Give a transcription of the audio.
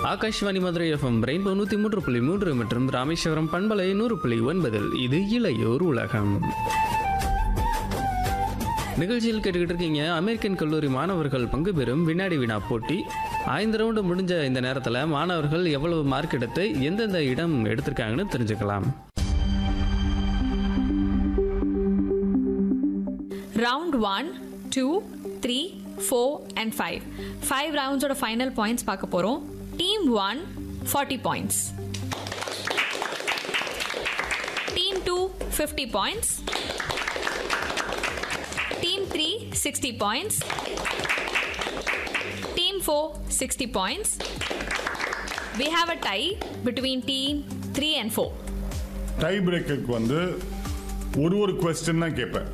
Akashvani Madurai FM rainbow நூற்றி மூன்று புள்ளி மூன்று மற்றும் ராமேஸ்வரம் பண்பலை நூறு புள்ளி ஒன்பதில் இது இளையோர் உலகம் நிகழ்ச்சியில் கேட்டுக்கிட்டு இருக்கீங்க அமெரிக்கன் கல்லூரி மாணவர்கள் பங்கு பெறும் வினாடி வினா போட்டி ஐந்து ரவுண்டு முடிஞ்ச இந்த நேரத்தில் மாணவர்கள் எவ்வளவு மார்க் எடுத்து எந்தெந்த இடம் எடுத்திருக்காங்கன்னு தெரிஞ்சுக்கலாம் round one two three four and five five ரவுண்ட்ஸோட ஃபைனல் பாயிண்ட்ஸ் பார்க்க போகிறோம் team one forty points team two fifty points team three sixty points team four sixty points we have a tie between team 3 and 4 tie பிரேக்கருக்கு வந்து ஒரு ஒரு question தான் கேட்பேன்